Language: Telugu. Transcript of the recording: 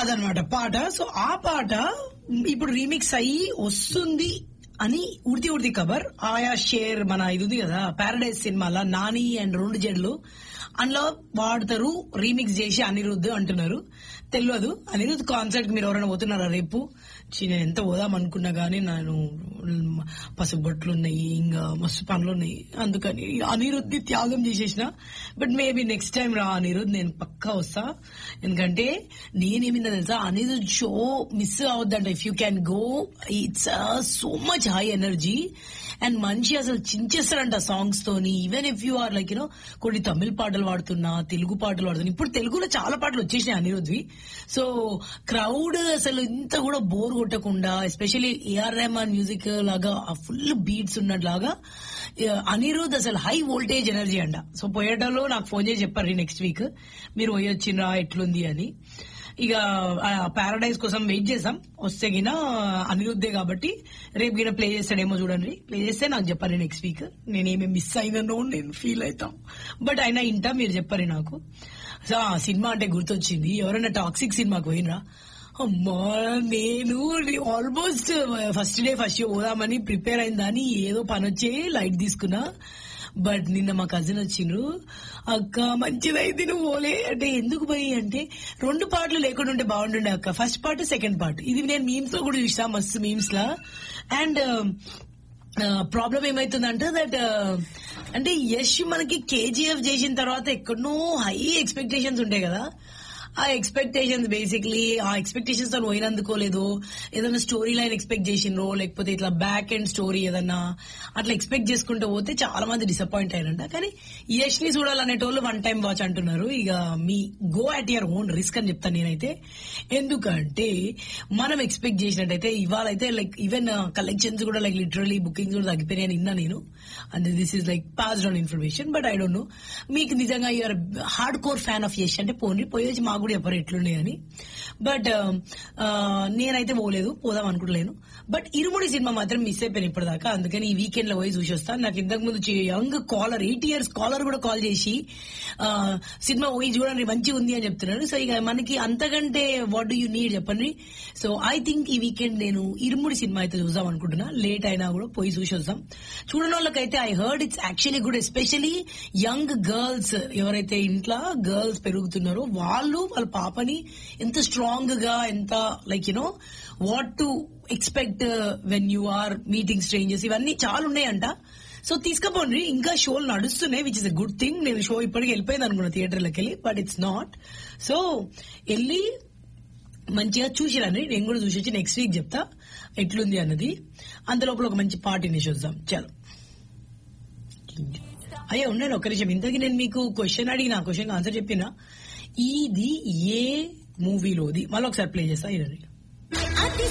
అదనమాట పాట సో ఆ పాట ఇప్పుడు రీమిక్స్ అయ్యి వస్తుంది అని ఉడితి ఉడితి కబర్ ఆయా షేర్ మన ఇది ఉంది కదా పారడైజ్ సినిమాలో నాని అండ్ రెండు జడ్లు అందులో వాడతారు రీమిక్స్ చేసి అనిరుద్ధ్ అంటున్నారు తెలియదు అనిరుద్ధ్ కాన్సర్ట్ మీరు ఎవరైనా పోతున్నారా రేపు ఛీ, నేను ఎంత పోదాం అనుకున్నా గానీ నేను పసుబొట్లు ఉన్నాయి ఇంకా మస్తు పనులు ఉన్నాయి అందుకని అనిరుద్ధి త్యాగం చేసేసిన బట్ మేబీ నెక్స్ట్ టైం రా అనిరుద్ధ్ నేను పక్కా వస్తా ఎందుకంటే నేనేమిందో తెలుసా అనిరుద్ధ్ షో మిస్ అవద్దంట if you can go it's so much high energy and మనిషి అసలు చించేస్తారంట సాంగ్స్ తోని even if you are like you know కొన్ని తమిళ పాటలు పాడుతున్నా తెలుగు పాటలు పాడుతున్నా ఇప్పుడు తెలుగులో చాలా పాటలు వచ్చేసినాయి అనిరుద్వి సో క్రౌడ్ అసలు ఇంత కూడా బోర్ కొట్టకుండా ఎస్పెషల్లీ ఏఆర్ రెహమాన్ మ్యూజిక్ లాగా ఫుల్ బీట్స్ ఉన్నట్లాగా ఆ, అనిరుద్ అసలు హై వోల్టేజ్ ఎనర్జీ అంట సో పోయేటలో నాకు ఫోన్ చేసి చెప్పారు నెక్స్ట్ వీక్ మీరు పోయొచ్చినరా ఎట్లుంది అని ఇక పారాడైజ్ కోసం వెయిట్ చేసాం వస్తే గిన అనిరుద్ధే కాబట్టి రేపు గిన ప్లే చేస్తాడేమో చూడండి ప్లే చేస్తే నాకు చెప్పాలి నెక్స్ట్ వీక్ నేనేమి మిస్ అయినానో నేను ఫీల్ అవుతాం బట్ అయినా ఇంటా మీరు చెప్పారు నాకు సో ఆ సినిమా అంటే గుర్తొచ్చింది ఎవరైనా టాక్సిక్ సినిమాకి పోయినరా అమ్మా నేను almost first day first show పోదామని ప్రిపేర్ అయిందని ఏదో పని వచ్చే లైట్ తీసుకున్నా బట్ నిన్న మా కజిన్ వచ్చిండ్రు అక్క మంచిదైంది నువ్వు పోలే అంటే ఎందుకు పోయి అంటే రెండు పాటలు లేకుండా ఉంటే బాగుంటుండే అక్క ఫస్ట్ పార్ట్ సెకండ్ పార్ట్ ఇది నేను మీమ్స్ లో కూడా చూసా మస్తు మీమ్స్ లా అండ్ ప్రాబ్లం ఏమైతుందంటే దట్ అంటే యష్ మనకి కేజీఎఫ్ చేసిన తర్వాత ఎక్కడనో హై ఎక్స్పెక్టేషన్స్ ఉంటాయి కదా ఆ ఎక్స్పెక్టేషన్స్ బేసిక్లీ ఆ ఎక్స్పెక్టేషన్స్ తో పోయినందుకోలేదు ఏదైనా స్టోరీ లైన్ ఎక్స్పెక్ట్ చేసిండ్రో లేకపోతే ఇట్లా బ్యాక్ ఎండ్ స్టోరీ ఏదన్నా అట్లా ఎక్స్పెక్ట్ చేసుకుంటూ పోతే చాలా మంది డిసప్పాయింట్ అయ్యారంట కానీ యష్ ని చూడాలనేటోళ్ళు వన్ టైం వాచ్ అంటున్నారు ఇక మీ go at your own risk అని చెప్తాను నేనైతే ఎందుకంటే మనం ఎక్స్పెక్ట్ చేసినట్టయితే ఇవాళ అయితే లైక్ ఈవెన్ కలెక్షన్స్ కూడా లైక్ లిటరలీ బుకింగ్స్ కూడా తగ్గిపోయినాయని విన్నా నేను and this is like passed on information but I don't know మీకు నిజంగా you're hardcore fan of Yash అంటే పోనీ పోయేసి మాకు కూడా చెప్పరు ఎట్లున్నాయని బట్ నేనైతే పోలేదు పోదాం అనుకుంటలేను బట్ ఇరుముడి సినిమా మాత్రం మిస్ అయిపోయాను ఇప్పటిదాకా అందుకని ఈ వీకెండ్ లో పోయి చూసి వస్తాను నాకు ఇంతకు ముందు young caller eight years caller కూడా కాల్ చేసి ఆ, సినిమా పోయి చూడండి మంచిగా ఉంది అని చెప్తున్నాడు సో ఇక మనకి అంతకంటే వాట్ డూ యూ నీడ్ చెప్పండి సో ఐ థింక్ ఈ వీకెండ్ నేను ఇరుముడి సినిమా అయితే చూద్దాం అనుకుంటున్నా లేట్ అయినా కూడా పోయి చూసి వస్తాం చూడని వాళ్ళకైతే I heard it's actually good especially young girls ఎవరైతే ఇంట్లో గర్ల్స్ పెరుగుతున్నారో వాళ్ళు వాళ్ళ పాపని ఎంత స్ట్రాంగ్ గా ఎంత like you know what to expect when you are meeting strangers ఇవన్నీ చాలా ఉన్నాయంట సో తీసుకపోండి ఇంకా షోలు నడుస్తున్నాయి which is a good thing నేను షో ఇప్పటికి వెళ్ళిపోయింది అనుకున్నా థియేటర్లోకి వెళ్ళి బట్ ఇట్స్ నాట్ సో వెళ్ళి మంచిగా చూసిరండి నేను కూడా చూసి వచ్చి నెక్స్ట్ వీక్ చెప్తా ఎట్లుంది అన్నది అంతలోపల ఒక మంచి పార్టీని చూద్దాం చలో అయ్యా ఉన్నాను ఒక్క నిమిషం ఇంతకీ నేను మీకు క్వశ్చన్ అడిగిన ఆ క్వశ్చన్ ఆన్సర్ చెప్పిన ఇది ఏ మూవీలోది మళ్ళీ ఒకసారి ప్లే చేస్తా ఇదండి అతి